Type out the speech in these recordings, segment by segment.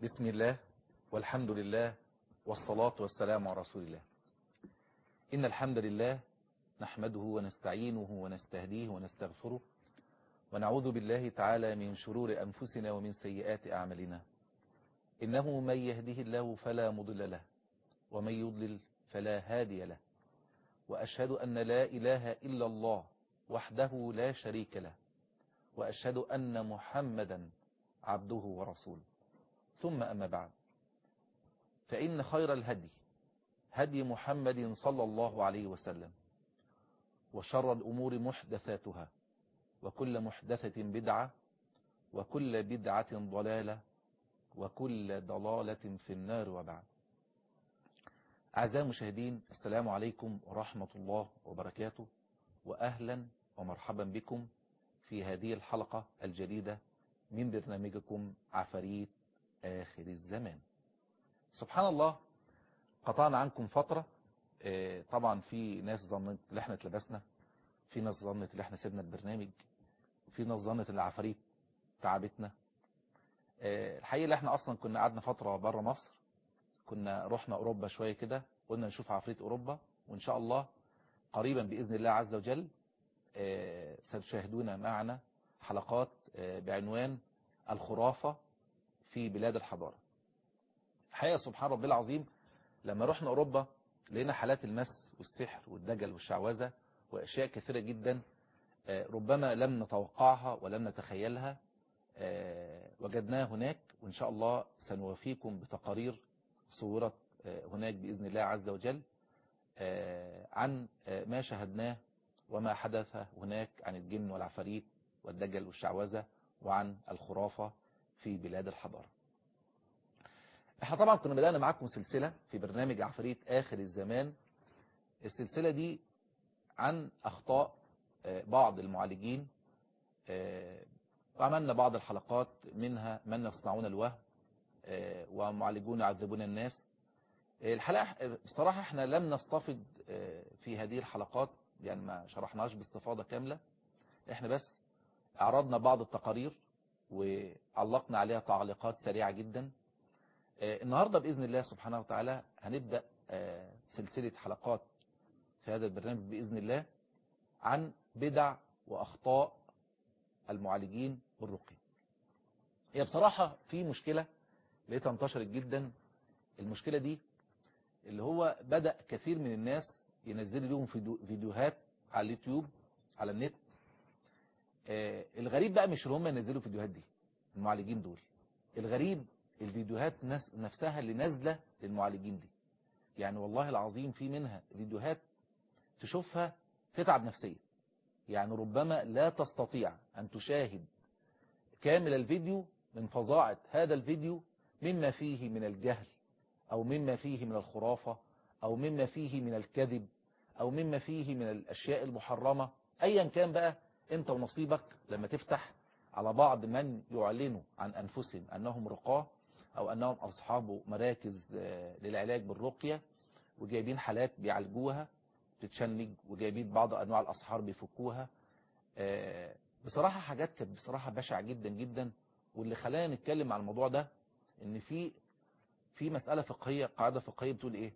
بسم الله والحمد لله والصلاة والسلام على رسول الله إن الحمد لله نحمده ونستعينه ونستهديه ونستغفره ونعوذ بالله تعالى من شرور أنفسنا ومن سيئات أعمالنا إنه من يهده الله فلا مضل له ومن يضلل فلا هادي له وأشهد أن لا إله إلا الله وحده لا شريك له وأشهد أن محمدا عبده ورسوله ثم أما بعد فإن خير الهدي هدي محمد صلى الله عليه وسلم وشر الأمور محدثاتها وكل محدثة بدعة وكل بدعة ضلالة وكل ضلالة في النار وبعد أعزائي المشاهدين السلام عليكم ورحمة الله وبركاته وأهلا ومرحبا بكم في هذه الحلقة الجديدة من برنامجكم عفاريت آخر الزمان سبحان الله قطعنا عنكم فترة طبعا في ناس ظنت ان احنا اتلبسنا في ناس ظنت ان احنا سيبنا البرنامج في ناس ظنت ان العفاريت تعبتنا الحقيقة اللي احنا اصلا كنا قعدنا فترة بره مصر كنا رحنا اوروبا شوية كده قلنا نشوف عفريت اوروبا وان شاء الله قريبا باذن الله عز وجل ستشاهدون معنا حلقات بعنوان الخرافة في بلاد الحضارة الحقيقة سبحان ربي العظيم لما رحنا أوروبا لقينا حالات المس والسحر والدجل والشعوذة وأشياء كثيرة جدا ربما لم نتوقعها ولم نتخيلها وجدناها هناك وإن شاء الله سنوافيكم بتقارير صورت هناك بإذن الله عز وجل عن ما شاهدناه وما حدث هناك عن الجن والعفاريت والدجل والشعوذة وعن الخرافة في بلاد الحضارة احنا طبعا كنا بدأنا معاكم سلسلة في برنامج عفاريت آخر الزمان السلسلة دي عن أخطاء بعض المعالجين وعملنا بعض الحلقات منها من يصنعون الوهم ومعالجون يعذبون الناس الحلقة بصراحة احنا لم نستفد في هذه الحلقات يعني ما شرحناش باستفاضة كاملة احنا بس عرضنا بعض التقارير وعلقنا عليها تعليقات سريعة جدا النهاردة بإذن الله سبحانه وتعالى هنبدأ سلسلة حلقات في هذا البرنامج بإذن الله عن بدع وأخطاء المعالجين بالرقية هي بصراحة في مشكلة لقيتها انتشرت جدا المشكلة دي اللي هو بدأ كثير من الناس ينزلوا لهم فيديوهات على اليوتيوب على النت الغريب بقى مش اللي هم ينزلوا فيديوهات دي المعالجين دول الغريب الفيديوهات نفسها اللي نازلة للمعالجين دي يعني والله العظيم في منها فيديوهات تشوفها تتعب نفسيا يعني ربما لا تستطيع أن تشاهد كامل الفيديو من فظاعة هذا الفيديو مما فيه من الجهل أو مما فيه من الخرافة أو مما فيه من الكذب أو مما فيه من الأشياء المحرمة أيا كان بقى أنت ونصيبك لما تفتح على بعض من يعلنوا عن أنفسهم أنهم رقاه أو أنهم أصحاب مراكز للعلاج بالرقية وجايبين حالات بيعالجوها تتشنج وجايبين بعض أنواع الأسحار بيفكوها بصراحة حاجات كانت بصراحة بشعة جدا جدا واللي خلانا نتكلم عن الموضوع ده ان في في مسألة فقهية قاعدة فقهية بتقول ايه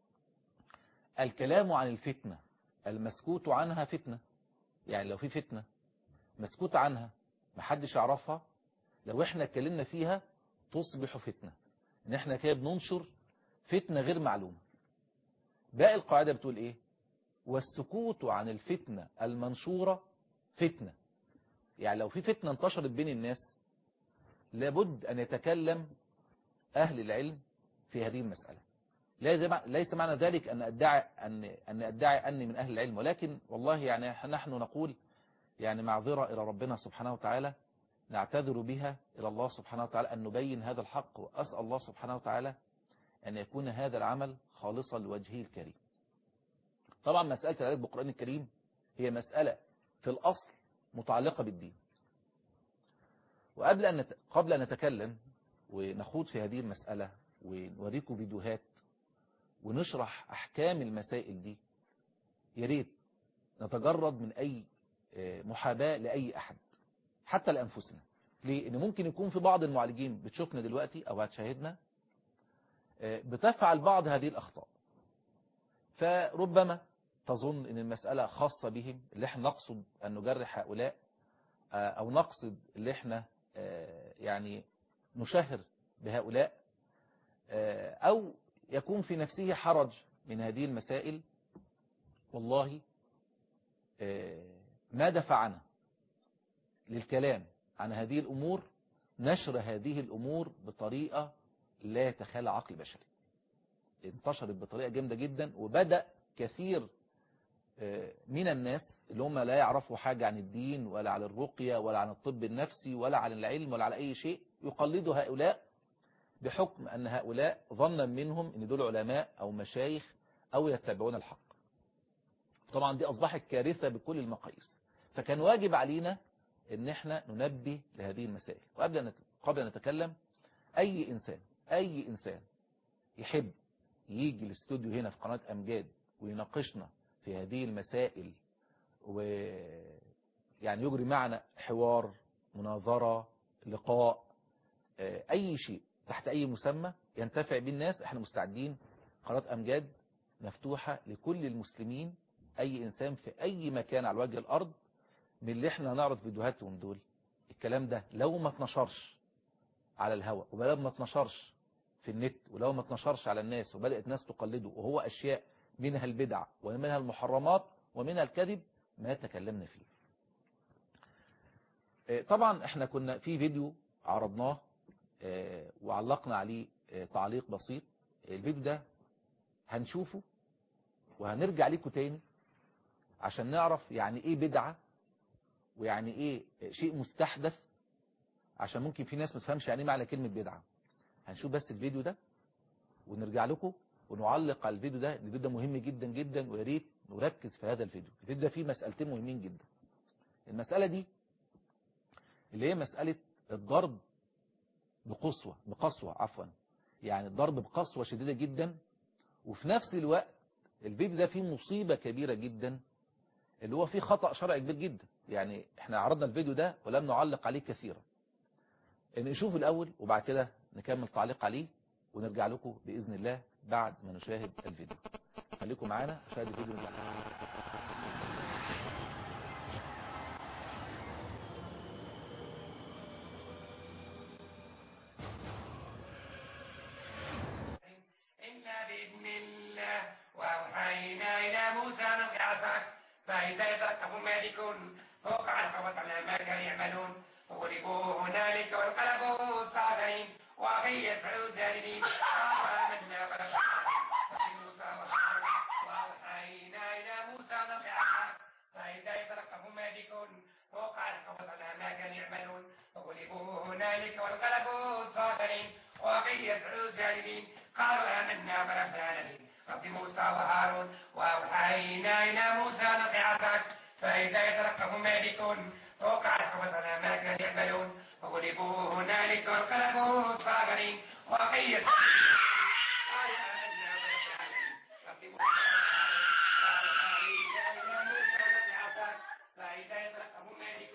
الكلام عن الفتنة المسكوت عنها فتنة يعني لو في فتنة مسكوت عنها محدش يعرفها لو احنا اتكلمنا فيها تصبح فتنة ان احنا كده بننشر فتنة غير معلومة باقي القاعدة بتقول ايه والسكوت عن الفتنة المنشورة فتنة يعني لو في فتنة انتشرت بين الناس لابد أن يتكلم أهل العلم في هذه المسألة ليس معنى ذلك أن أدعي, أن أن أدعي أني من أهل العلم ولكن والله يعني نحن نقول يعني معذرة إلى ربنا سبحانه وتعالى نعتذر بها إلى الله سبحانه وتعالى أن نبين هذا الحق وأسأل الله سبحانه وتعالى أن يكون هذا العمل خالصا لوجهه الكريم طبعا مسألة العلاج بالقرآن الكريم هي مسألة في الأصل متعلقة بالدين وقبل أن قبل أن نتكلم ونخوض في هذه المسألة ونوريكم فيديوهات ونشرح أحكام المسائل دي يا ريت نتجرد من أي محاباة لأي أحد حتى لأنفسنا ليه ان ممكن يكون في بعض المعالجين بتشوفنا دلوقتي او هتشاهدنا بتفعل بعض هذه الاخطاء فربما تظن ان المسألة خاصة بهم اللي احنا نقصد ان نجرح هؤلاء او نقصد اللي احنا يعني نشهر بهؤلاء او يكون في نفسه حرج من هذه المسائل والله ما دفعنا للكلام عن هذه الأمور نشر هذه الأمور بطريقة لا يتخيل عقل بشري انتشرت بطريقة جامدة جدا وبدأ كثير من الناس اللي هم لا يعرفوا حاجة عن الدين ولا عن الرقية ولا عن الطب النفسي ولا عن العلم ولا على أي شيء يقلدوا هؤلاء بحكم أن هؤلاء ظنا منهم أن دول علماء أو مشايخ أو يتبعون الحق طبعا دي أصبحت كارثة بكل المقاييس فكان واجب علينا ان احنا ننبه لهذه المسائل وقبل أن قبل أن نتكلم أي إنسان أي إنسان يحب يجي الاستوديو هنا في قناة أمجاد ويناقشنا في هذه المسائل ويعني يجري معنا حوار مناظرة لقاء أي شيء تحت أي مسمى ينتفع به الناس احنا مستعدين قناة أمجاد مفتوحة لكل المسلمين أي إنسان في أي مكان على وجه الأرض من اللي احنا نعرض فيديوهاتهم دول الكلام ده لو ما اتنشرش على الهواء ولو ما اتنشرش في النت ولو ما اتنشرش على الناس وبدأت ناس تقلده وهو أشياء منها البدع ومنها المحرمات ومنها الكذب ما تكلمنا فيه طبعا احنا كنا في فيديو عرضناه وعلقنا عليه تعليق بسيط الفيديو ده هنشوفه وهنرجع لكم تاني عشان نعرف يعني ايه بدعة ويعني ايه شيء مستحدث عشان ممكن في ناس ما تفهمش يعني ايه معنى كلمة بدعة هنشوف بس الفيديو ده ونرجع لكم ونعلق على الفيديو ده الفيديو ده مهم جدا جدا ويا ريت نركز في هذا الفيديو الفيديو ده فيه مسألتين مهمين جدا المسألة دي اللي هي مسألة الضرب بقسوة بقسوة عفوا يعني الضرب بقسوة شديدة جدا وفي نفس الوقت الفيديو ده فيه مصيبة كبيرة جدا اللي هو فيه خطأ شرعي كبير جدا يعني احنا عرضنا الفيديو ده ولم نعلق عليه كثيرا ان نشوف الاول وبعد كده نكمل تعليق عليه ونرجع لكم بإذن الله بعد ما نشاهد الفيديو خليكم معانا نشاهد الفيديو نرجع إلا بإذن الله وأوحينا إلى موسى نص عصاك فإذا يتركه مالك فوقع الخوف على ما كانوا يعملون فغلبوا هنالك وانقلبوا صابرين وأبي يدفعوا زالمين آمنا فلقد موسى وهارون وأوحينا إلى موسى نص عصاك فإذا يتركه مالك فوقع الخوف على ما كانوا يعملون فغلبوا هنالك وانقلبوا صابرين وأبي يدفعوا زالمين قالوا آمنا فلقد العالمين رب موسى وهارون وأوحينا إلى موسى نص عصاك فإذا يترقب مالك فوقع الخبث على ما كانوا يعملون فغلبوا هنالك وانقلبوا صابرين وقيل قال آمنا برب العالمين رب موسى وأوحينا إلى موسى نص عصاك فإذا يترقب مالك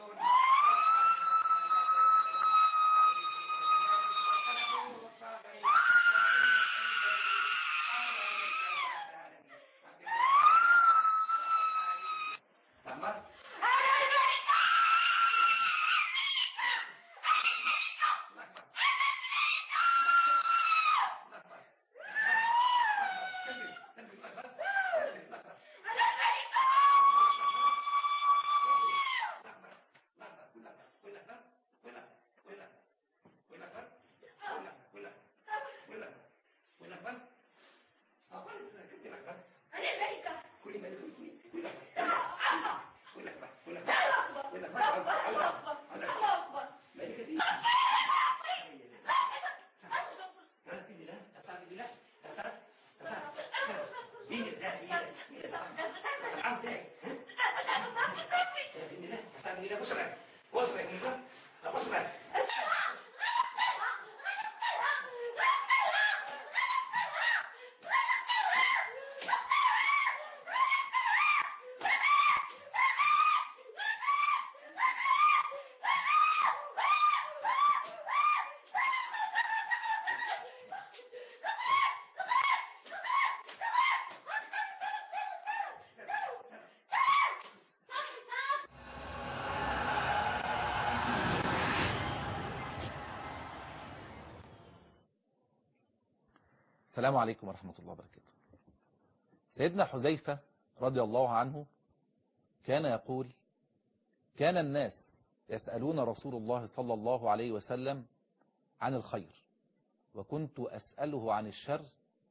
السلام عليكم ورحمة الله وبركاته سيدنا حذيفة رضي الله عنه كان يقول كان الناس يسألون رسول الله صلى الله عليه وسلم عن الخير وكنت أسأله عن الشر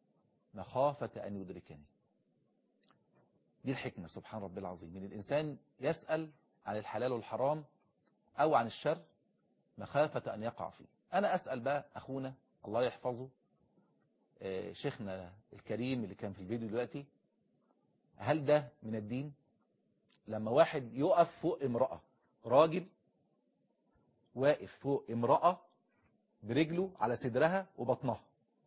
مخافة أن يدركني دي الحكمة سبحان ربي العظيم من الإنسان يسأل عن الحلال والحرام أو عن الشر مخافة أن يقع فيه أنا أسأل بقى أخونا الله يحفظه آه، شيخنا الكريم اللي كان في الفيديو دلوقتي هل ده من الدين لما واحد يقف فوق امرأة راجل واقف فوق امرأة برجله على صدرها وبطنها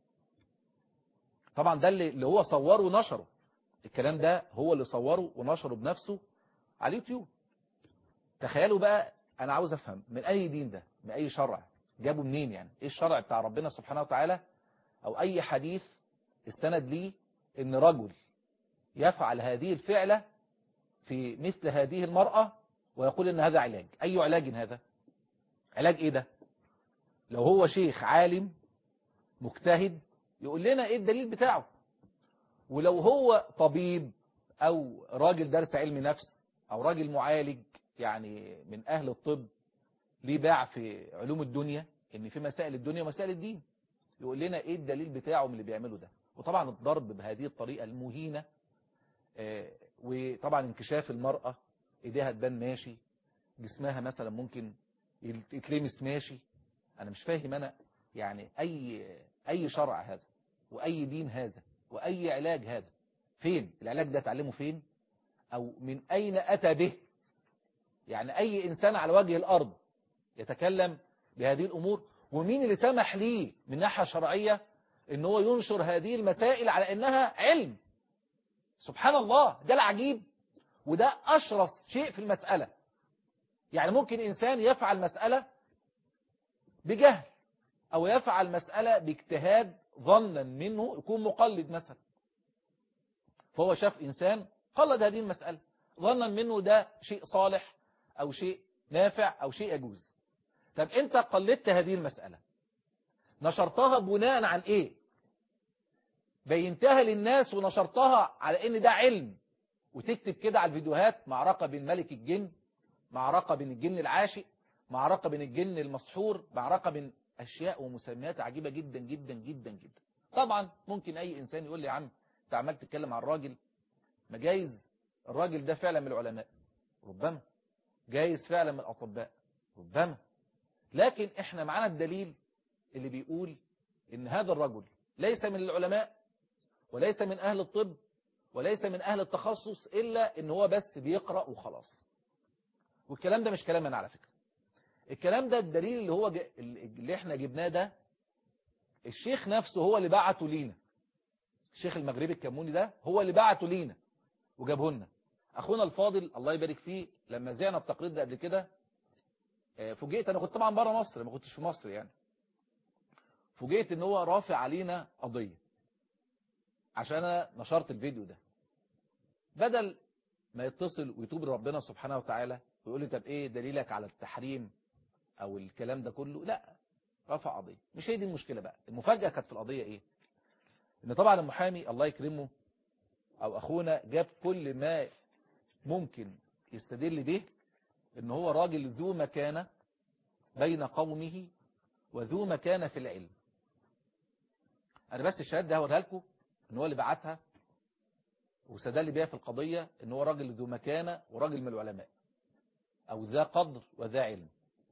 طبعا ده اللي اللي هو صوره ونشره الكلام ده هو اللي صوره ونشره بنفسه على اليوتيوب تخيلوا بقى انا عاوز افهم من اي دين ده من اي شرع جابوا منين يعني ايه الشرع بتاع ربنا سبحانه وتعالى او اي حديث استند ليه ان رجل يفعل هذه الفعلة في مثل هذه المرأة ويقول ان هذا علاج اي علاج هذا علاج ايه ده لو هو شيخ عالم مجتهد يقول لنا ايه الدليل بتاعه ولو هو طبيب او راجل درس علم نفس او راجل معالج يعني من اهل الطب ليه باع في علوم الدنيا ان في مسائل الدنيا ومسائل الدين يقول لنا ايه الدليل بتاعه من اللي بيعمله ده وطبعا الضرب بهذه الطريقة المهينة آه، وطبعا انكشاف المرأة ايديها تبان ماشي جسمها مثلا ممكن يتلمس ماشي انا مش فاهم انا يعني اي اي شرع هذا واي دين هذا واي علاج هذا فين العلاج ده تعلمه فين او من اين اتى به يعني اي انسان على وجه الارض يتكلم بهذه الامور ومين اللي سمح ليه من ناحية شرعية ان هو ينشر هذه المسائل على انها علم سبحان الله ده العجيب وده اشرف شيء في المسألة يعني ممكن انسان يفعل مسألة بجهل او يفعل مسألة باجتهاد ظنا منه يكون مقلد مثلا فهو شاف انسان قلد هذه المسألة ظنا منه ده شيء صالح او شيء نافع او شيء يجوز طب انت قلدت هذه المسألة نشرتها بناء عن ايه بينتها للناس ونشرتها على ان ده علم وتكتب كده على الفيديوهات معركة بين ملك الجن معركة بين الجن العاشق معركة بين الجن المسحور معركة بين اشياء ومسميات عجيبة جدا جدا جدا جدا طبعا ممكن اي انسان يقول لي يا عم انت عمال تتكلم عن الراجل ما جايز الراجل ده فعلا من العلماء ربما جايز فعلا من الاطباء ربما لكن احنا معانا الدليل اللي بيقول ان هذا الرجل ليس من العلماء وليس من اهل الطب وليس من اهل التخصص الا ان هو بس بيقرأ وخلاص والكلام ده مش كلام انا على فكرة الكلام ده الدليل اللي هو ج... اللي احنا جبناه ده الشيخ نفسه هو اللي بعته لينا الشيخ المغربي الكموني ده هو اللي بعته لينا وجابه لنا اخونا الفاضل الله يبارك فيه لما زعنا التقرير ده قبل كده فوجئت انا كنت طبعا بره مصر ما كنتش في مصر يعني فوجئت ان هو رافع علينا قضية عشان انا نشرت الفيديو ده بدل ما يتصل ويتوب لربنا سبحانه وتعالى ويقول لي طب ايه دليلك على التحريم او الكلام ده كله لا رفع قضية مش هي دي المشكلة بقى المفاجأة كانت في القضية ايه ان طبعا المحامي الله يكرمه او اخونا جاب كل ما ممكن يستدل به ان هو راجل ذو مكانة بين قومه وذو مكانة في العلم انا بس الشهادة ده هوريها لكم ان هو اللي بعتها وسدل بيها في القضية ان هو راجل ذو مكانة وراجل من العلماء او ذا قدر وذا علم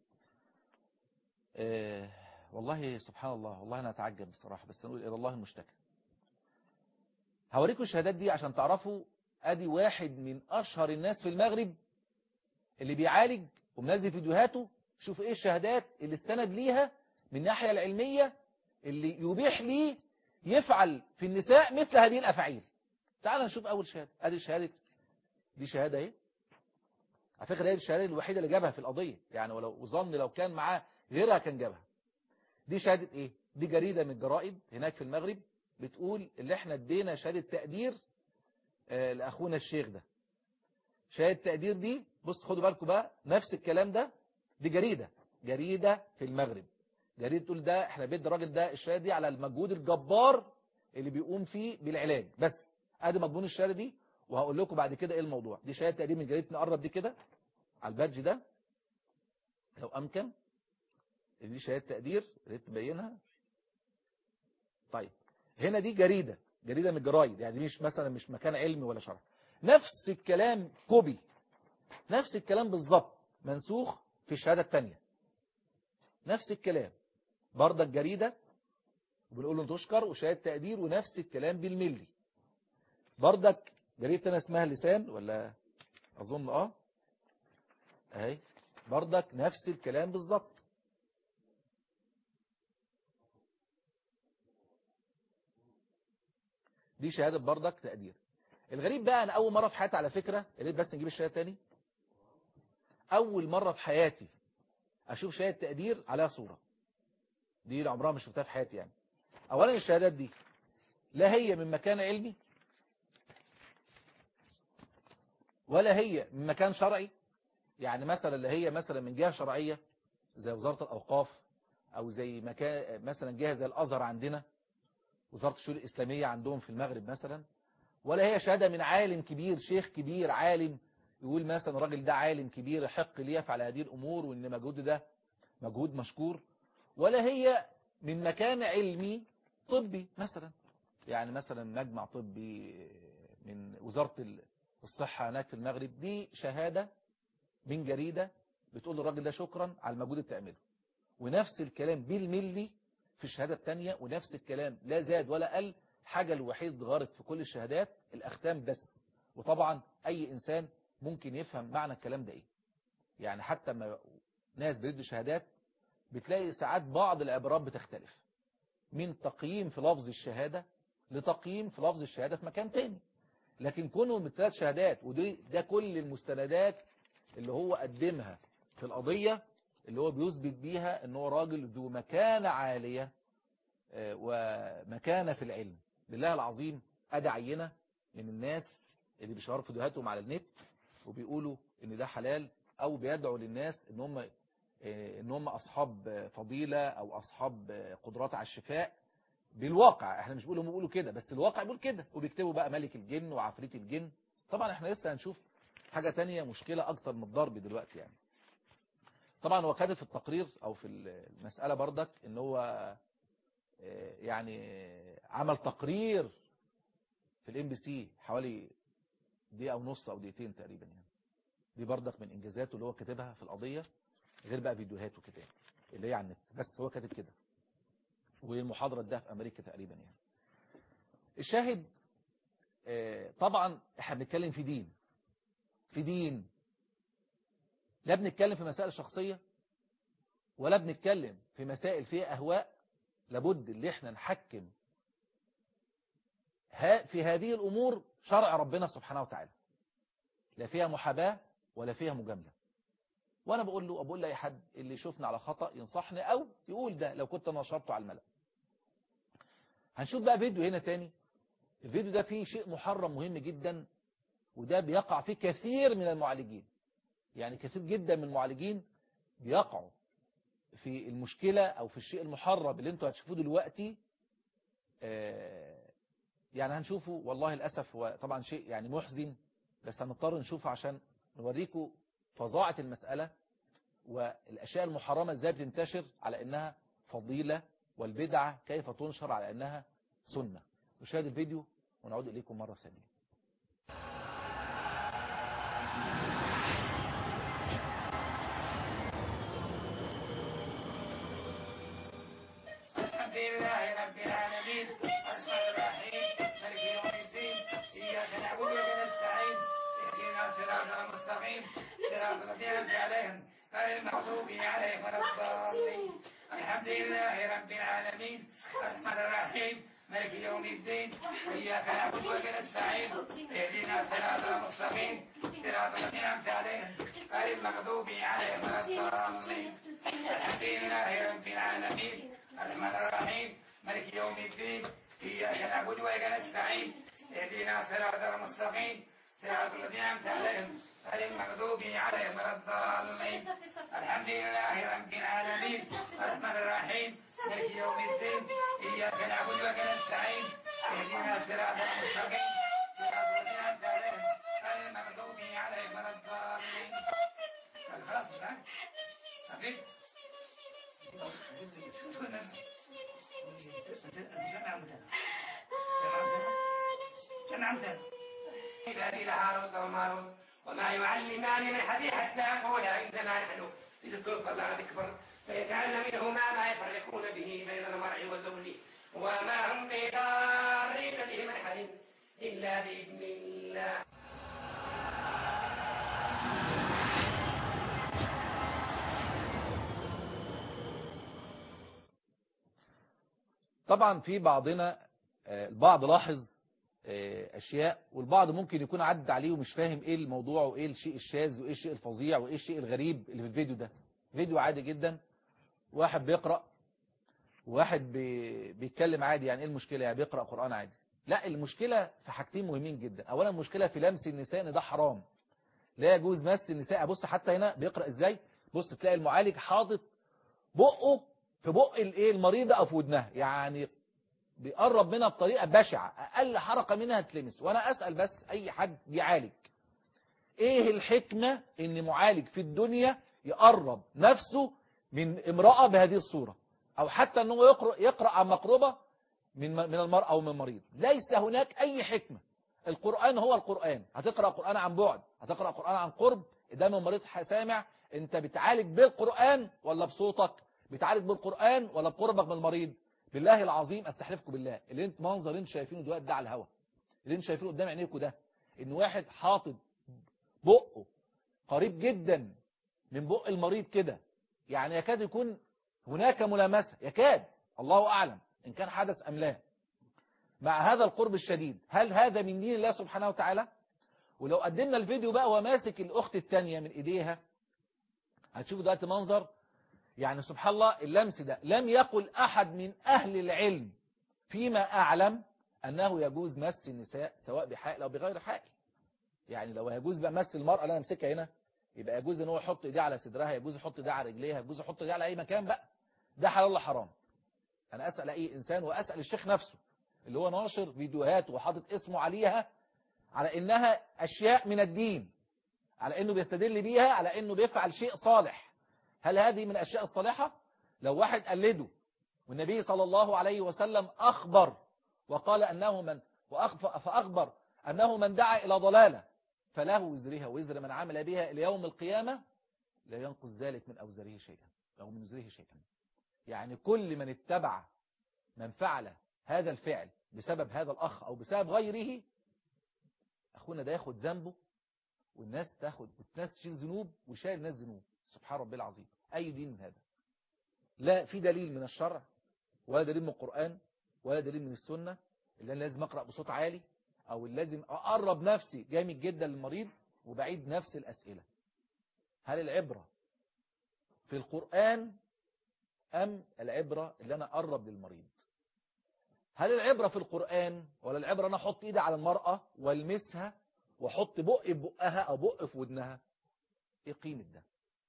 اه والله سبحان الله والله انا اتعجب بصراحة بس نقول الى الله المشتكى هوريكم الشهادات دي عشان تعرفوا ادي واحد من اشهر الناس في المغرب اللي بيعالج ومنزل فيديوهاته شوف ايه الشهادات اللي استند ليها من الناحية العلمية اللي يبيح ليه يفعل في النساء مثل هذه الافعال تعال نشوف اول شهادة ادي شهادة دي شهادة ايه على فكرة هي الشهادة الوحيدة اللي جابها في القضية يعني ولو ظن لو كان معاه غيرها كان جابها دي شهادة ايه دي جريدة من الجرائد هناك في المغرب بتقول اللي احنا ادينا شهادة تقدير آه لاخونا الشيخ ده شهادة تقدير دي بص خدوا بالكم بقى نفس الكلام ده دي جريدة جريدة في المغرب جريدة تقول ده احنا بيد الراجل ده الشهادة دي على المجهود الجبار اللي بيقوم فيه بالعلاج بس ادي مضمون الشهاده دي وهقول لكم بعد كده ايه الموضوع دي شهاده تقديم من جريده نقرب دي كده على البادج ده لو امكن دي شهاده تقدير يا ريت تبينها طيب هنا دي جريده جريده من الجرايد يعني مش مثلا مش مكان علمي ولا شرعي نفس الكلام كوبي نفس الكلام بالظبط منسوخ في الشهاده الثانيه نفس الكلام برضه الجريده وبنقول له تشكر وشهاده تقدير ونفس الكلام بالملي بردك جريدة انا اسمها لسان ولا اظن اه اهي بردك نفس الكلام بالظبط دي شهادة بردك تقدير الغريب بقى انا اول مرة في حياتي على فكرة يا ريت بس نجيب الشهادة تاني اول مرة في حياتي اشوف شهادة تقدير عليها صورة دي اللي عمرها ما شفتها في حياتي يعني اولا الشهادات دي لا هي من مكان علمي ولا هي من مكان شرعي يعني مثلا اللي هي مثلا من جهة شرعية زي وزارة الأوقاف أو زي مكان مثلا جهة زي الأزهر عندنا وزارة الشؤون الإسلامية عندهم في المغرب مثلا ولا هي شهادة من عالم كبير شيخ كبير عالم يقول مثلا الراجل ده عالم كبير يحق لي يفعل هذه الأمور وإن مجهوده ده مجهود مشكور ولا هي من مكان علمي طبي مثلا يعني مثلا مجمع طبي من وزارة الصحة هناك في المغرب دي شهادة من جريدة بتقول للراجل ده شكرا على المجهود اللي بتعمله ونفس الكلام بالملي في الشهادة الثانية ونفس الكلام لا زاد ولا قل حاجة الوحيد اتغيرت في كل الشهادات الأختام بس وطبعا أي إنسان ممكن يفهم معنى الكلام ده إيه يعني حتى ما ناس بيدوا شهادات بتلاقي ساعات بعض العبارات بتختلف من تقييم في لفظ الشهادة لتقييم في لفظ الشهادة في مكان تاني لكن كونهم الثلاث شهادات ودي ده كل المستندات اللي هو قدمها في القضية اللي هو بيثبت بيها ان هو راجل ذو مكانة عالية ومكانة في العلم بالله العظيم ادي عينة من الناس اللي بيشهروا فيديوهاتهم على النت وبيقولوا ان ده حلال او بيدعوا للناس ان هم ان هم اصحاب فضيلة او اصحاب قدرات على الشفاء بالواقع احنا مش بنقول هم بيقولوا كده بس الواقع بيقول كده وبيكتبوا بقى ملك الجن وعفريت الجن طبعا احنا لسه هنشوف حاجة تانية مشكلة اكتر من الضرب دلوقتي يعني طبعا هو كاتب في التقرير او في المسألة بردك ان هو يعني عمل تقرير في الام بي سي حوالي دقيقة ونص او دقيقتين تقريبا يعني دي بردك من انجازاته اللي هو كاتبها في القضية غير بقى فيديوهات وكده اللي هي على النت بس هو كاتب كده والمحاضرة ده في أمريكا تقريبا يعني الشاهد طبعا احنا بنتكلم في دين في دين لا بنتكلم في مسائل شخصية ولا بنتكلم في مسائل فيها أهواء لابد اللي احنا نحكم في هذه الأمور شرع ربنا سبحانه وتعالى لا فيها محاباة ولا فيها مجاملة وانا بقول له بقول لاي حد اللي يشوفني على خطأ ينصحني او يقول ده لو كنت نشرته على الملأ هنشوف بقى فيديو هنا تاني الفيديو ده فيه شيء محرم مهم جدا وده بيقع فيه كثير من المعالجين يعني كثير جدا من المعالجين بيقعوا في المشكلة او في الشيء المحرم اللي انتوا هتشوفوه دلوقتي يعني هنشوفه والله للأسف هو طبعا شيء يعني محزن بس هنضطر نشوفه عشان نوريكم فظاعة المسألة والأشياء المحرمة ازاي بتنتشر على أنها فضيلة والبدعة كيف تنشر على أنها سنة نشاهد الفيديو ونعود إليكم مرة ثانية الحمد لله رب العالمين الرحمن الرحيم مالك يوم الدين إياك نعبد وإياك نستعين اهدنا الصراط المستقيم صراط الذين أنعمت عليهم غير المغضوب عليهم ولا الضالين الحمد لله رب العالمين الرحمن الرحيم مالك يوم الدين إياك نعبد وإياك نستعين اهدنا الصراط المستقيم صراط الذين أنعمت عليهم غير المغضوب عليهم ولا الضالين الحمد لله رب العالمين الرحمن الرحيم مالك يوم الدين إياك نعبد وإياك نستعين اهدنا الصراط المستقيم صراط الذين أنعمت عليهم غير المغضوب عليهم ولا الضالين الحمد لله رب العالمين الرحمن الرحيم مالك يوم الدين إياك نعبد وإياك نستعين اهدنا الصراط المستقيم صراط الذين أنعمت عليهم غير المغضوب عليهم ولا الضالين خلاص ها حبيب إلى هاروت وماروت وما يعلمان من حديث حتى يقولا إنما نحن لتذكر فلا تكبر فيجعلن منهما ما يفرقون به بين المرء وزوجه وما هم بضارين به من أحد إلا بإذن الله طبعا في بعضنا آه، البعض لاحظ آه، أشياء والبعض ممكن يكون عدى عليه ومش فاهم إيه الموضوع وإيه الشيء الشاذ وإيه الشيء الفظيع وإيه الشيء الغريب اللي في الفيديو ده فيديو عادي جدا واحد بيقرأ وواحد بي- بيتكلم عادي يعني إيه المشكلة يعني بيقرأ قرآن عادي لا المشكلة في حاجتين مهمين جدا أولا المشكلة في لمس النساء إن ده حرام لا يجوز مس النساء بص حتى هنا بيقرأ إزاي بص تلاقي المعالج حاطط بقه في بق الايه المريضة أو في ودنها يعني بيقرب منها بطريقة بشعة أقل حركة منها تلمس وأنا أسأل بس أي حد بيعالج إيه الحكمة إن معالج في الدنيا يقرب نفسه من امرأة بهذه الصورة أو حتى أنه يقرأ, يقرأ عن مقربة من من المرأة أو من المريض ليس هناك أي حكمة القرآن هو القرآن هتقرأ قرآن عن بعد هتقرأ قرآن عن قرب قدام المريض سامع أنت بتعالج بالقرآن ولا بصوتك بتعالج بالقرآن ولا بقربك من المريض بالله العظيم استحلفكم بالله اللي انت منظر اللي انتوا شايفينه دلوقتي ده على الهوا اللي انتوا شايفينه قدام عينيكم ده ان واحد حاطط بقه قريب جدا من بق المريض كده يعني يكاد يكون هناك ملامسة يكاد الله أعلم إن كان حدث أم لا مع هذا القرب الشديد هل هذا من دين الله سبحانه وتعالى ولو قدمنا الفيديو بقى وماسك الأخت التانية من إيديها هتشوفوا دلوقتي منظر يعني سبحان الله اللمس ده لم يقل أحد من أهل العلم فيما أعلم أنه يجوز مس النساء سواء بحائل أو بغير حائل يعني لو يجوز بقى مس المرأة اللي أنا أمسكها هنا يبقى يجوز ان هو يحط ايديه على صدرها يجوز يحط ايديه على رجليها يجوز يحط ايديه على اي مكان بقى ده حلال ولا حرام انا اسال اي انسان واسال الشيخ نفسه اللي هو ناشر فيديوهات وحاطط اسمه عليها على انها اشياء من الدين على انه بيستدل بيها على انه بيفعل شيء صالح هل هذه من الاشياء الصالحه لو واحد قلده والنبي صلى الله عليه وسلم اخبر وقال انه من وأخف- فاخبر انه من دعا الى ضلاله فله وزرها وزر من عمل بها إلى يوم القيامة لا ينقص ذلك من أوزره شيئا أو من وزره شيئا يعني كل من اتبع من فعل هذا الفعل بسبب هذا الأخ أو بسبب غيره أخونا ده ياخد ذنبه والناس تاخد والناس تشيل ذنوب وشايل الناس ذنوب سبحان ربي العظيم أي دين من هذا لا في دليل من الشرع ولا دليل من القرآن ولا دليل من السنة اللي أنا لازم أقرأ بصوت عالي او لازم اقرب نفسي جامد جدا للمريض وبعيد نفس الاسئلة هل العبرة في القرآن ام العبرة اللي انا اقرب للمريض هل العبرة في القرآن ولا العبرة انا احط ايدي على المرأة والمسها واحط بق في بقها او بق في ودنها ايه قيمة ده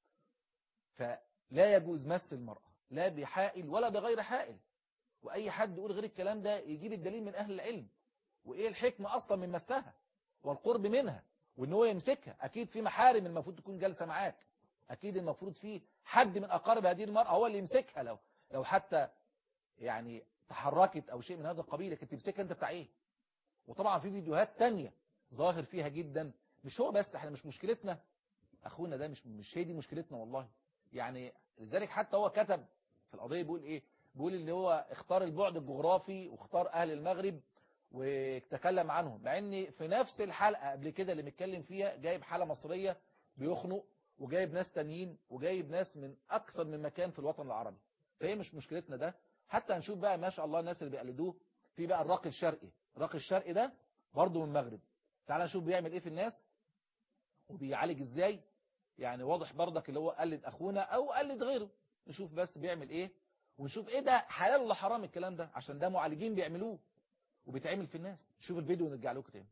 فلا يجوز مس المرأة لا بحائل ولا بغير حائل واي حد يقول غير الكلام ده يجيب الدليل من اهل العلم وايه الحكمة اصلا من مسها والقرب منها وان هو يمسكها اكيد في محارم المفروض تكون جالسة معاك اكيد المفروض في حد من اقارب هذه المرأة هو اللي يمسكها لو لو حتى يعني تحركت او شيء من هذا القبيل لكن تمسكها انت بتاع ايه وطبعا في فيديوهات تانية ظاهر فيها جدا مش هو بس احنا مش مشكلتنا اخونا ده مش مش هي دي مشكلتنا والله يعني لذلك حتى هو كتب في القضية بيقول ايه بيقول اللي هو اختار البعد الجغرافي واختار اهل المغرب وتكلم عنهم مع ان في نفس الحلقة قبل كده اللي متكلم فيها جايب حالة مصرية بيخنق وجايب ناس تانيين وجايب ناس من اكثر من مكان في الوطن العربي فهي مش مشكلتنا ده حتى هنشوف بقى ما شاء الله الناس اللي بيقلدوه في بقى الراقي الشرقي الراقي الشرقي ده برضه من المغرب تعال نشوف بيعمل ايه في الناس وبيعالج ازاي يعني واضح برضك اللي هو قلد اخونا او قلد غيره نشوف بس بيعمل ايه ونشوف ايه ده حلال ولا حرام الكلام ده عشان ده معالجين بيعملوه وبيتعمل في الناس شوف الفيديو ونرجع لكم تاني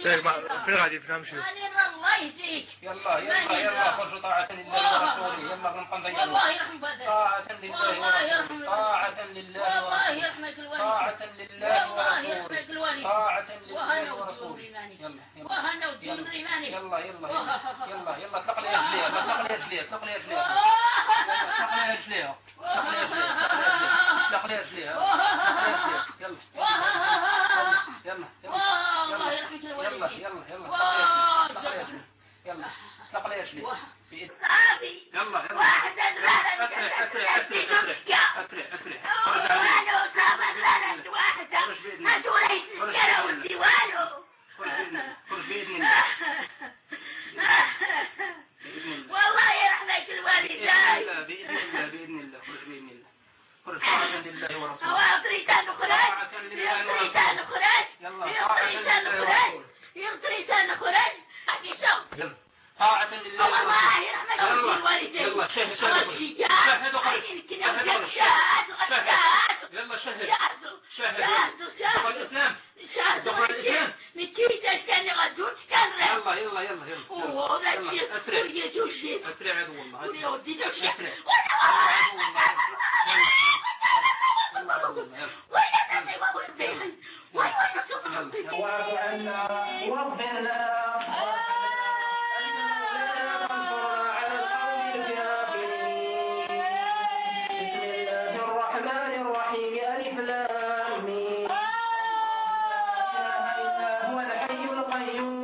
شيخ ما في غادي يفهم شو أنا الله يهديك يلا يلا يلا خرجوا طاعة لله ورسوله يلا بنقم والله يرحم بدر طاعة لله والله يرحم ورسوله طاعة لله والله ورسوله يرحمك الوالد طاعة لله والله ورسوله يرحمك الوالد طاعة وهنا لله وجور ورسوله إيمانك يلا يلا وهنا وجور إيمانك يلا يلا يلا يلا اطلق لي رجليها اطلق لي رجليها اطلق لي رجليها اطلق لي رجليها اطلق لي رجليها اطلق لي رجليها يلا يلا والله يرحمك يلا الوالد يلا يلا واه، اطلق لي رجليها يلا اطلق لي رجليها بإذن صافي يلا يلا واحد الغرض اسرع اسرع اسرع اسرع اسرع اسرع خرج علي وانا أصاب الغرض واحدة خرج بإذن الله. أتوليت السنة والديوان خرج بإذن الله خرج بإذن الله بإذن الله والله يرحمك بإذن الوالدين الله بإذن الله بإذن الله خرج بإذن الله خرج طاعة لله ورسوله أواطريت أن نخرج طاعة لله يطريت أن نخرج يلا، يطريت طاعة أن لله نخرج ورسوله. يطريت أن نخرج أبي شوف يلا طاعة لله والله ورسوله يرحمك يلا الوالدين يلا شهد شهد والشجاع شهد وخرج أجل شهد كده وخرج شهد شهد يلا شهد شهد شهد شهد دخل شهد الإسلام شهد دخل الإسلام نكيت أشكال غدوت كان يلا يلا يلا يلا ولا يلا شيء أسرع ويجو شيء أسرع عدو الله ولا أسرع ودي جو شيء أسرع ولا يلا عدو الله يلا ولا نسي وابو البيت ولا نسي واعف عنا واغفر لنا بسم الله الرحمن الرحيم ألف لام ميم لا إله إلا هو الحي القيوم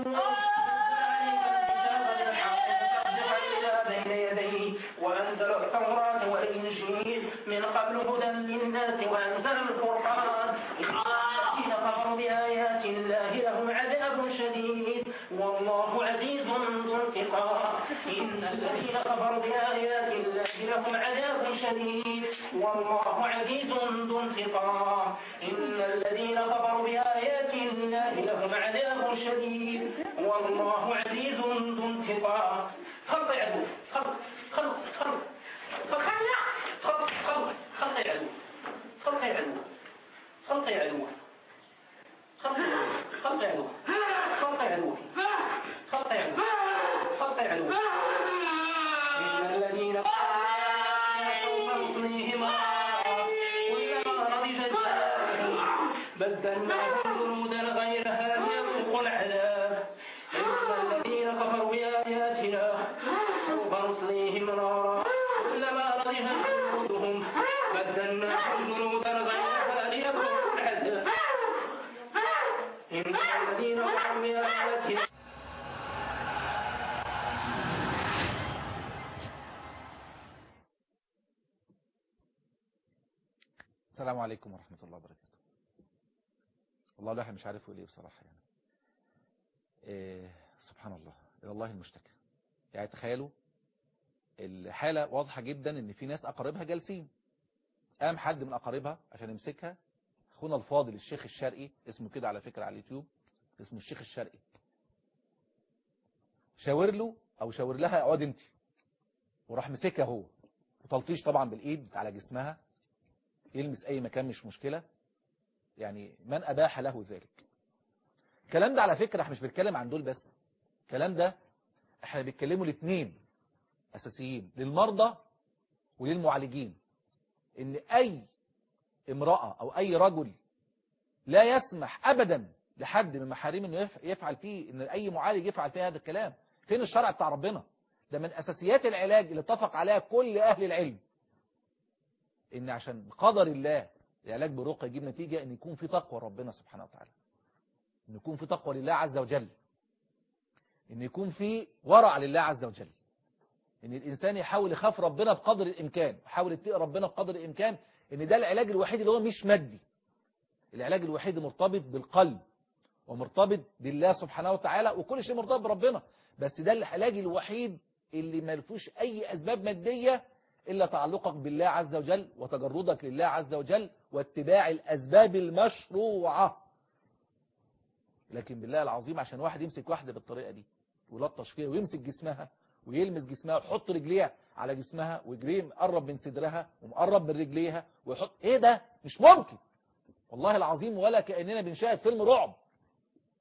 بين يديه وأنزل التوراة والإنجيل من قبل هدى للناس وأنزل الفرقان الذين كفروا بآيات الله لهم عذاب شديد والله عزيز ذو انتقام إن الذين كفروا بآيات الله لهم عذاب شديد والله عزيز ذو انتقام إن الذين كفروا بآيات الله لهم عذاب شديد والله عزيز ذو انتقام خلق عدو خلق خلق خلق خلق خلق خلق خلق عدو خلق عدو خلق عدو خلق خلق عدو خلق عدو خلق عدو خلق عدو إن الذين سوف نصليهم كلما رضجت جناحهم بدلناهم جنودا غيرها ليذوقوا العذاب إن الذين كفروا بآياتنا سوف نصليهم نارا كلما رضجت جنودهم بدلناهم جنودا غيرها ليذوقوا العذاب إن الذين كفروا بآياتنا السلام عليكم ورحمة الله وبركاته والله الواحد مش عارف يقول ايه بصراحة يعني إيه سبحان الله الى الله المشتكى يعني تخيلوا الحالة واضحة جدا ان في ناس اقاربها جالسين قام حد من اقاربها عشان يمسكها اخونا الفاضل الشيخ الشرقي اسمه كده على فكرة على اليوتيوب اسمه الشيخ الشرقي شاور له او شاور لها اقعد انت وراح مسكها هو وتلطيش طبعا بالايد على جسمها يلمس اي مكان مش مشكلة يعني من اباح له ذلك الكلام ده على فكرة احنا مش بنتكلم عن دول بس الكلام ده احنا بنتكلموا الاثنين اساسيين للمرضى وللمعالجين ان اي امرأة او اي رجل لا يسمح ابدا لحد من محارم انه يف- يفعل فيه ان اي معالج يفعل فيه هذا الكلام فين الشرع بتاع ربنا ده من اساسيات العلاج اللي اتفق عليها كل اهل العلم ان عشان قدر الله العلاج بالرقى يجيب نتيجة ان يكون في تقوى ربنا سبحانه وتعالى ان يكون في تقوى لله عز وجل ان يكون في ورع لله عز وجل ان الانسان يحاول يخاف ربنا بقدر الامكان يحاول يتقي ربنا بقدر الامكان ان ده العلاج الوحيد اللي هو مش مادي العلاج الوحيد مرتبط بالقلب ومرتبط بالله سبحانه وتعالى وكل شيء مرتبط بربنا بس ده العلاج الوحيد اللي ما فيهوش اي اسباب ماديه الا تعلقك بالله عز وجل وتجردك لله عز وجل واتباع الاسباب المشروعه لكن بالله العظيم عشان واحد يمسك واحده بالطريقه دي ويلطش فيها ويمسك جسمها ويلمس جسمها ويحط رجليها على جسمها ويجريه مقرب من صدرها ومقرب من رجليها ويحط ايه ده مش ممكن والله العظيم ولا كاننا بنشاهد فيلم رعب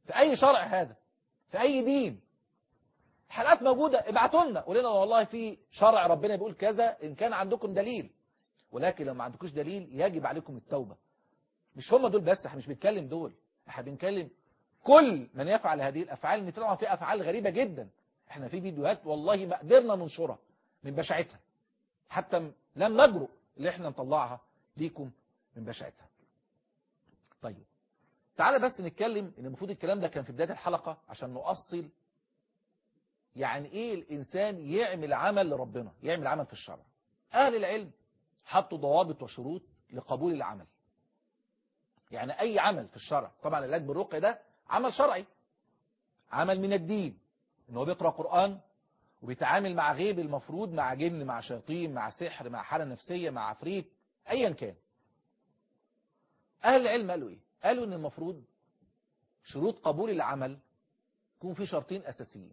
في أي شرع هذا في أي دين حلقات موجودة ابعتوا لنا قولوا لنا والله في شرع ربنا بيقول كذا إن كان عندكم دليل ولكن لو ما عندكوش دليل يجب عليكم التوبة مش هم دول بس احنا مش بنتكلم دول احنا بنتكلم كل من يفعل هذه الأفعال ان طبعا في أفعال غريبة جدا احنا في فيديوهات والله ما قدرنا ننشرها من بشاعتها حتى م- لم نجرؤ اللي احنا نطلعها ليكم من بشاعتها طيب تعالى بس نتكلم ان المفروض الكلام ده كان في بداية الحلقة عشان نؤصل يعني ايه الانسان يعمل عمل لربنا يعمل عمل في الشرع اهل العلم حطوا ضوابط وشروط لقبول العمل يعني اي عمل في الشرع طبعا العلاج بالرقية ده عمل شرعي عمل من الدين ان هو بيقرأ قرآن وبيتعامل مع غيب المفروض مع جن مع شياطين مع سحر مع حالة نفسية مع عفريت ايا كان اهل العلم قالوا ايه قالوا ان المفروض شروط قبول العمل يكون في شرطين اساسيين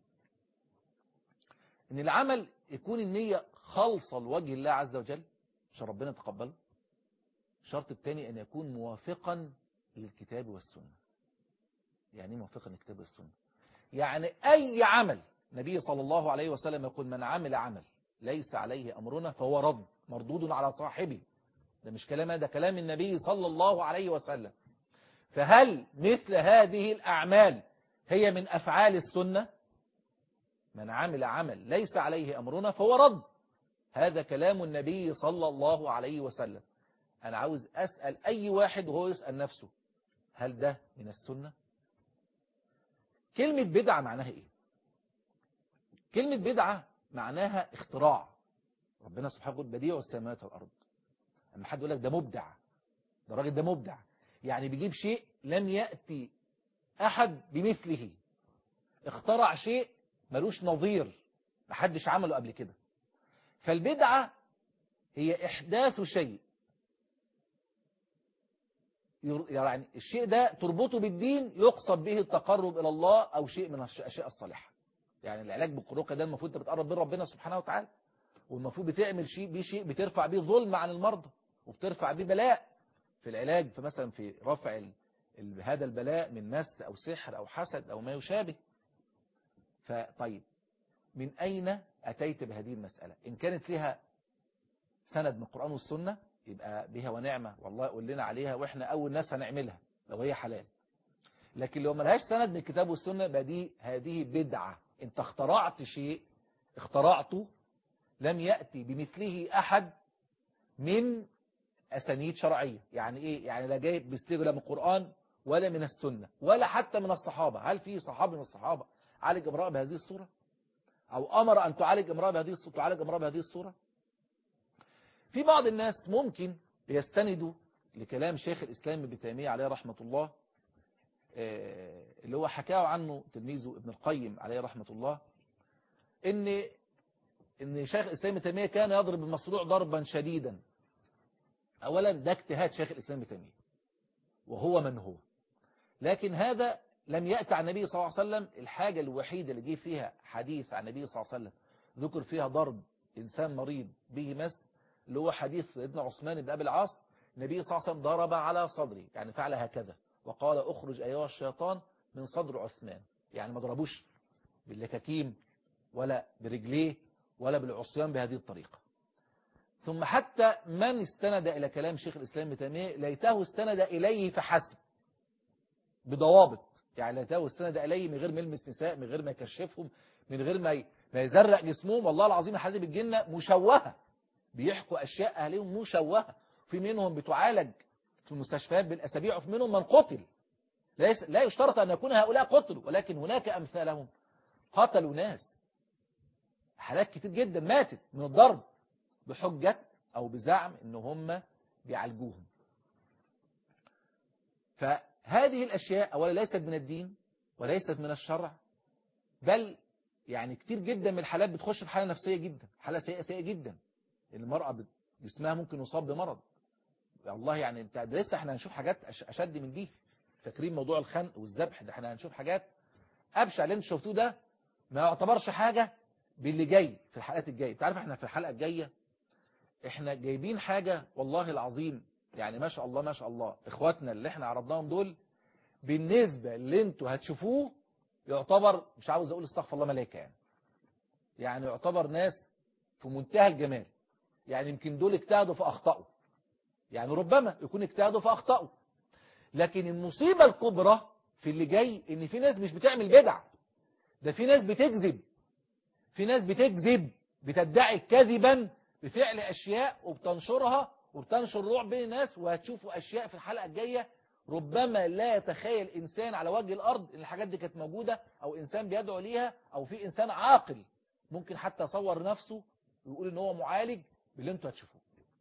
ان العمل يكون النية خالصة لوجه الله عز وجل عشان ربنا يتقبله الشرط الثاني ان يكون موافقا للكتاب والسنة يعني ايه موافقا للكتاب والسنة يعني اي عمل النبي صلى الله عليه وسلم يقول من عمل عمل ليس عليه امرنا فهو رد مردود على صاحبه ده مش كلام ده كلام النبي صلى الله عليه وسلم فهل مثل هذه الأعمال هي من أفعال السنة من عمل عمل ليس عليه أمرنا فهو رد هذا كلام النبي صلى الله عليه وسلم أنا عاوز أسأل أي واحد وهو يسأل نفسه هل ده من السنة كلمة بدعة معناها إيه كلمة بدعة معناها اختراع ربنا سبحانه يقول بديع السماوات والأرض أما حد يقول لك ده مبدع ده الراجل ده مبدع يعني بيجيب شيء لم يأتي أحد بمثله اخترع شيء ملوش نظير محدش عمله قبل كده فالبدعة هي إحداث شيء يعني الشيء ده تربطه بالدين يقصد به التقرب إلى الله أو شيء من الأشياء الصالحة يعني العلاج بالقروقة ده المفروض انت بتقرب بين ربنا سبحانه وتعالى والمفروض بتعمل شيء بيه شيء بترفع بيه ظلم عن المرضى وبترفع بيه بلاء في العلاج فمثلا في رفع ال... ال... هذا البلاء من مس أو سحر أو حسد أو ما يشابه فطيب من أين أتيت بهذه المسألة إن كانت لها سند من القرآن والسنة يبقى بها ونعمة والله قول لنا عليها وإحنا أول ناس هنعملها لو هي حلال لكن لو ملهاش سند من الكتاب والسنة يبقى دي هذه بدعة انت اخترعت شيء اخترعته لم يأتي بمثله أحد من أسانيد شرعية يعني إيه يعني لا جاي بيستغل من القرآن ولا من السنة ولا حتى من الصحابة هل في صحابي من الصحابة عالج امرأة بهذه الصورة أو أمر أن تعالج امرأة بهذه الصورة تعالج امرأة بهذه الصورة في بعض الناس ممكن يستندوا لكلام شيخ الإسلام ابن تيمية عليه رحمة الله اللي هو حكاه عنه تلميذه ابن القيم عليه رحمة الله ان ان شيخ الإسلام ابن تيمية كان يضرب المصروع ضربا شديدا اولا ده اجتهاد شيخ الإسلام ابن تيمية وهو من هو لكن هذا لم يأتي عن النبي صلى الله عليه وسلم الحاجة الوحيدة اللي جه فيها حديث عن النبي صلى الله عليه وسلم ذكر فيها ضرب إنسان مريض به مس اللي هو حديث ابن عثمان بن أبي العاص النبي صلى الله عليه وسلم ضرب على صدري يعني فعل هكذا وقال اخرج أيها الشيطان من صدر عثمان يعني ما ضربوش باللكاكيم ولا برجليه ولا بالعصيان بهذه الطريقة ثم حتى من استند إلى كلام شيخ الإسلام ابن تيمية ليته استند إليه فحسب بضوابط يعني ليته استند إليه من غير ما يلمس نساء من غير ما يكشفهم من غير ما ما يزرق جسمهم والله العظيم الحديث بالجنة مشوهة بيحكوا أشياء أهلهم مشوهة في منهم بتعالج في المستشفيات بالأسابيع وفي منهم من قتل ليس لا يشترط أن يكون هؤلاء قتلوا ولكن هناك أمثالهم قتلوا ناس حالات كتير جدا ماتت من الضرب بحجة أو بزعم أن هم بيعالجوهم فهذه الأشياء أولا ليست من الدين وليست من الشرع بل يعني كتير جدا من الحالات بتخش في حالة نفسية جدا حالة سيئة سيئة جدا المرأة جسمها ممكن يصاب بمرض والله يعني انت لسه احنا هنشوف حاجات اشد من دي فاكرين موضوع الخنق والذبح ده احنا هنشوف حاجات ابشع اللي انتوا شفتوه ده ما يعتبرش حاجة باللي جاي في الحلقات الجايه انت عارف احنا في الحلقة الجاية احنا جايبين حاجة والله العظيم يعني ما شاء الله ما شاء الله اخواتنا اللي احنا عرضناهم دول بالنسبة اللي انتوا هتشوفوه يعتبر مش عاوز اقول استغفر الله ملائكة يعني يعني يعتبر ناس في منتهى الجمال يعني يمكن دول اجتهدوا فاخطأوا يعني ربما يكون اجتهدوا فاخطأوا لكن المصيبة الكبرى في اللي جاي ان في ناس مش بتعمل بدع ده في ناس بتكذب في ناس بتكذب بتدعي كذبا بفعل اشياء وبتنشرها وبتنشر رعب بين الناس وهتشوفوا اشياء في الحلقة الجاية ربما لا يتخيل انسان على وجه الارض ان الحاجات دي كانت موجودة او انسان بيدعو ليها او في انسان عاقل ممكن حتى يصور نفسه ويقول ان هو معالج باللي انتوا هتشوفوه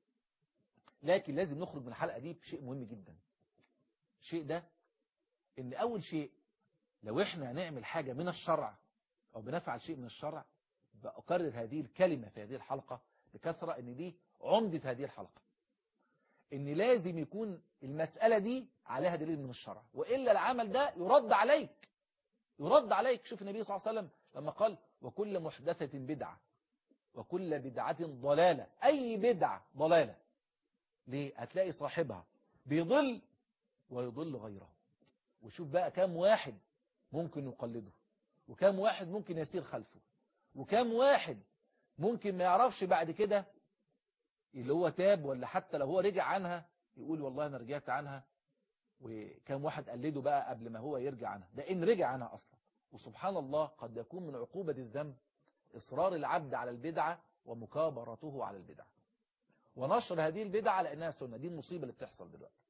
لكن لازم نخرج من الحلقة دي بشيء مهم جدا الشيء ده ان اول شيء لو احنا هنعمل حاجة من الشرع او بنفعل شيء من الشرع بأكرر هذه الكلمة في هذه الحلقة بكثرة ان دي عمدة هذه الحلقة ان لازم يكون المسألة دي عليها دليل من الشرع وإلا العمل ده يرد عليك يرد عليك شوف النبي صلى الله عليه وسلم لما قال وكل محدثة بدعة وكل بدعة ضلالة أي بدعة ضلالة ليه هتلاقي صاحبها بيضل ويضل غيره وشوف بقى كام واحد ممكن يقلده وكام واحد ممكن يسير خلفه وكام واحد ممكن ما يعرفش بعد كده اللي هو تاب ولا حتى لو هو رجع عنها يقول والله انا رجعت عنها وكام واحد قلده بقى قبل ما هو يرجع عنها ده ان رجع عنها اصلا وسبحان الله قد يكون من عقوبة الذنب اصرار العبد على البدعة ومكابرته على البدعة ونشر هذه البدعة على انها سنة دي المصيبة اللي بتحصل دلوقتي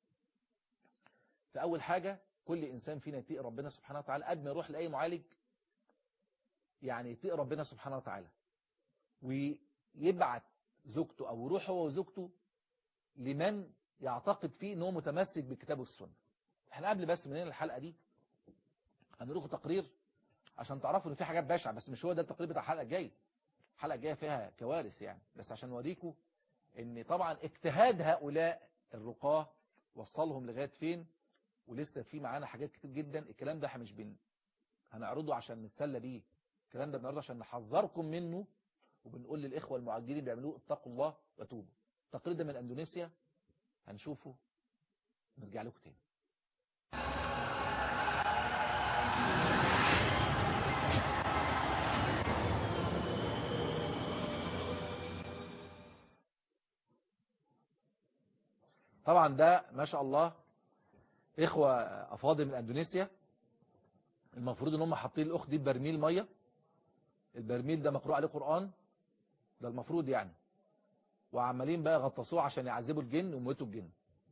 فاول حاجة كل انسان فينا يتقي ربنا سبحانه وتعالى قبل ما يروح لاي معالج يعني يتقي ربنا سبحانه وتعالى ويبعت زوجته او يروح هو وزوجته لمن يعتقد فيه ان هو متمسك بالكتاب والسنه احنا قبل بس من هنا الحلقه دي هنروح تقرير عشان تعرفوا ان في حاجات بشعه بس مش هو ده التقرير بتاع الحلقه الجايه الحلقه الجايه فيها كوارث يعني بس عشان اوريكم ان طبعا اجتهاد هؤلاء الرقاه وصلهم لغايه فين ولسه في معانا حاجات كتير جدا الكلام ده احنا مش بن هنعرضه عشان نتسلى بيه الكلام ده بنعرضه عشان نحذركم منه وبنقول للإخوة المعجلين بيعملوه اتقوا الله وتوبوا التقرير ده من أندونيسيا هنشوفه نرجع لكم تاني طبعا ده ما شاء الله إخوة أفاضل من أندونيسيا المفروض ان هم حاطين الأخت دي برميل مية البرميل ده مقروء عليه قرآن ده المفروض يعني وعمالين بقى يغطسوه عشان يعذبوا الجن ويموتوا الجن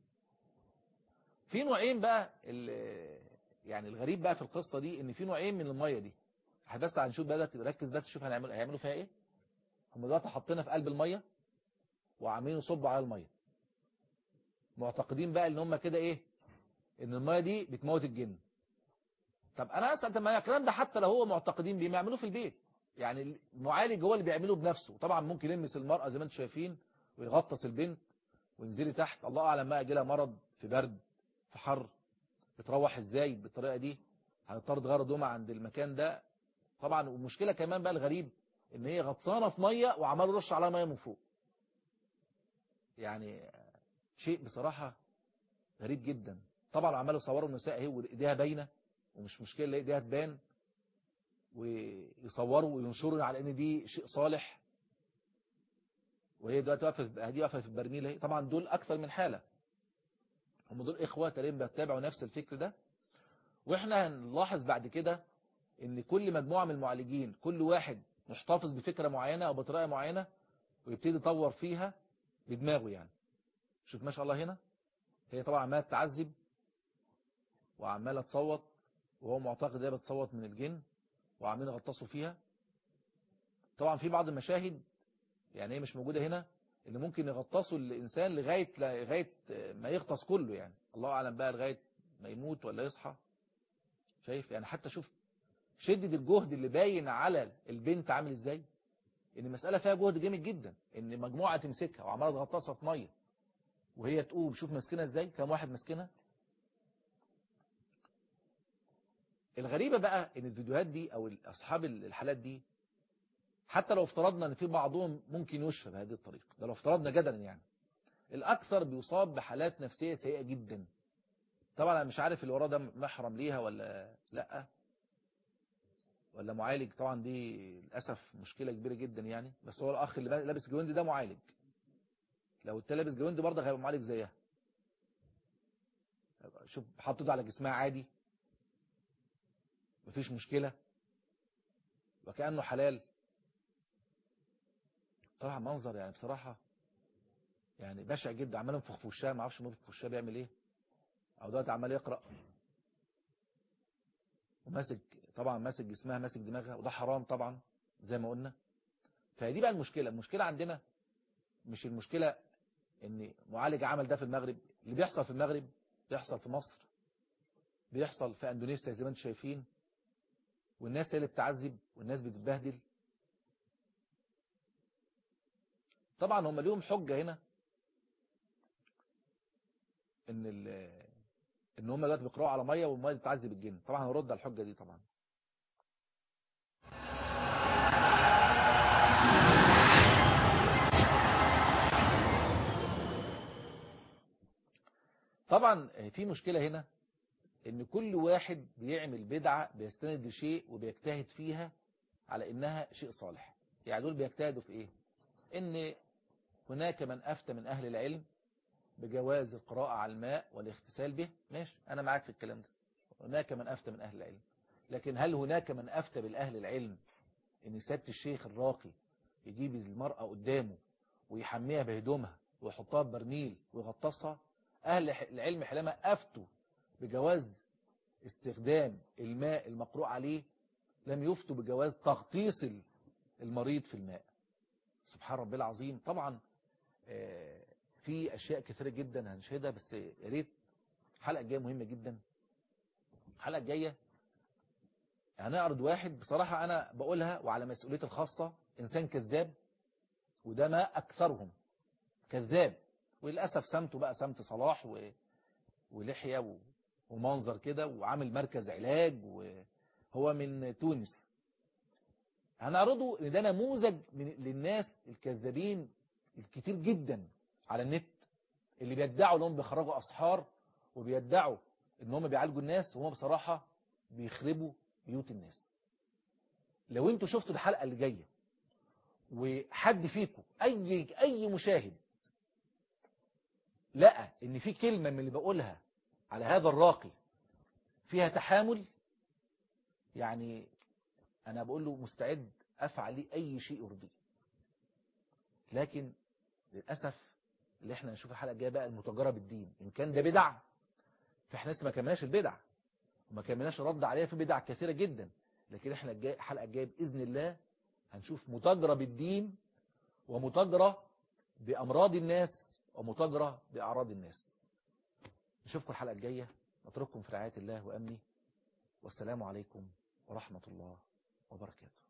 في نوعين بقى يعني الغريب بقى في القصة دي ان في نوعين من المية دي بس هنشوف بقى ركز بس شوف هنعمل هيعملوا فيها ايه هم دلوقتي حاطينها في قلب المية وعاملين يصبوا على المية معتقدين بقى ان هم كده ايه ان المية دي بتموت الجن طب انا اسال طب ما الكلام ده حتى لو هو معتقدين بيه ما يعملوه في البيت يعني المعالج هو اللي بيعمله بنفسه طبعا ممكن يلمس المرأة زي ما انتم شايفين ويغطس البنت وينزلي تحت الله اعلم ما اجي لها مرض في برد في حر بتروح ازاي بالطريقه دي هتضطر تغير هدومها عند المكان ده طبعا والمشكله كمان بقى الغريب ان هي غطسانه في ميه وعمال يرش عليها ميه من فوق يعني شيء بصراحه غريب جدا طبعا عمالوا يصوروا النساء اهي وايديها باينه ومش مشكله ايديها تبان ويصوروا وينشروا على ان دي شيء صالح وهي دلوقتي واقفه دي واقفه في البرميل اهي طبعا دول اكثر من حاله هم دول اخوه تقريبا بيتبعوا نفس الفكر ده واحنا هنلاحظ بعد كده ان كل مجموعه من المعالجين كل واحد محتفظ بفكره معينه او بطريقه معينه ويبتدي يطور فيها بدماغه يعني شوف ما شاء الله هنا هي طبعا عماله تعذب وعماله تصوت وهو معتقد هي بتصوت من الجن وعاملين يغطسوا فيها طبعا في بعض المشاهد يعني هي مش موجودة هنا اللي ممكن يغطسوا الإنسان لغاية لغاية ما يغطس كله يعني الله أعلم بقى لغاية ما يموت ولا يصحى شايف يعني حتى شوف شدة الجهد اللي باين على البنت عامل ازاي ان المسألة فيها جهد جامد جدا ان مجموعة تمسكها وعمالة تغطسها في مية وهي تقوم شوف ماسكينها ازاي كم واحد ماسكينها الغريبة بقى ان الفيديوهات دي او اصحاب الحالات دي حتى لو افترضنا ان في بعضهم ممكن يشفى بهذه الطريقة ده لو افترضنا جدلا يعني الاكثر بيصاب بحالات نفسية سيئة جدا طبعا انا مش عارف اللي وراه ده محرم ليها ولا لا ولا معالج طبعا دي للاسف مشكله كبيره جدا يعني بس هو الاخ اللي لابس جويند ده معالج لو التاني لابس جويند برضه هيبقى معالج زيها شوف حط ايده على جسمها عادي مفيش مشكله وكانه حلال طبعا منظر يعني بصراحه يعني بشع جدا عمال ينفخ في وشها ما اعرفش ينفخ في وشها بيعمل ايه او دلوقتي عمال يقرا وماسك طبعا ماسك جسمها ماسك دماغها وده حرام طبعا زي ما قلنا فدي بقى المشكله المشكله عندنا مش المشكله ان معالج عمل ده في المغرب اللي بيحصل في المغرب بيحصل في مصر بيحصل في اندونيسيا زي ما انتم شايفين والناس هي اللي بتعذب والناس بتتبهدل طبعا هم ليهم حجه هنا ان ان هم دلوقتي بيقراوا على ميه والميه بتعذب الجن طبعا هنرد على الحجه دي طبعا طبعا في مشكله هنا ان كل واحد بيعمل بدعه بيستند لشيء وبيجتهد فيها على انها شيء صالح يعني دول بيجتهدوا في ايه ان هناك من افتى من اهل العلم بجواز القراءة على الماء والاغتسال به ماشي أنا معاك في الكلام ده هناك من أفتى من أهل العلم لكن هل هناك من أفتى بالأهل العلم إن سيادة الشيخ الراقي يجيب المرأة قدامه ويحميها بهدومها ويحطها ببرميل ويغطسها أهل العلم حينما أفتوا بجواز استخدام الماء المقروء عليه لم يفتوا بجواز تغطيس المريض في الماء سبحان ربي العظيم طبعا آه في اشياء كثيره جدا هنشهدها بس يا ريت الحلقه الجايه مهمه جدا الحلقه الجايه هنعرض واحد بصراحه انا بقولها وعلى مسؤوليتي الخاصه انسان كذاب وده ما اكثرهم كذاب وللاسف سمته بقى سمت صلاح و... ولحيه و... ومنظر كده وعامل مركز علاج وهو من تونس هنعرضه ان ده نموذج من... للناس الكذابين الكتير جدا على النت اللي بيدعوا انهم بيخرجوا اسحار وبيدعوا ان هم بيعالجوا الناس وهم بصراحة بيخربوا بيوت الناس لو انتوا شفتوا الحلقة اللي جاية وحد فيكم اي اي مشاهد لقى ان في كلمة من اللي بقولها على هذا الراقي فيها تحامل يعني انا بقول له مستعد افعل لي اي شيء يرضيه لكن للأسف اللي احنا نشوف الحلقة الجاية بقى المتجرة بالدين ان كان ده بدع فاحنا لسه ما كملناش البدع وما كملناش الرد عليها في بدع كثيرة جدا لكن احنا الجاي الحلقة الجاية بإذن الله هنشوف متجرة بالدين ومتجرة بأمراض الناس ومتجرة بأعراض الناس نشوفكم الحلقة الجاية نترككم في رعاية الله وأمنه والسلام عليكم ورحمة الله وبركاته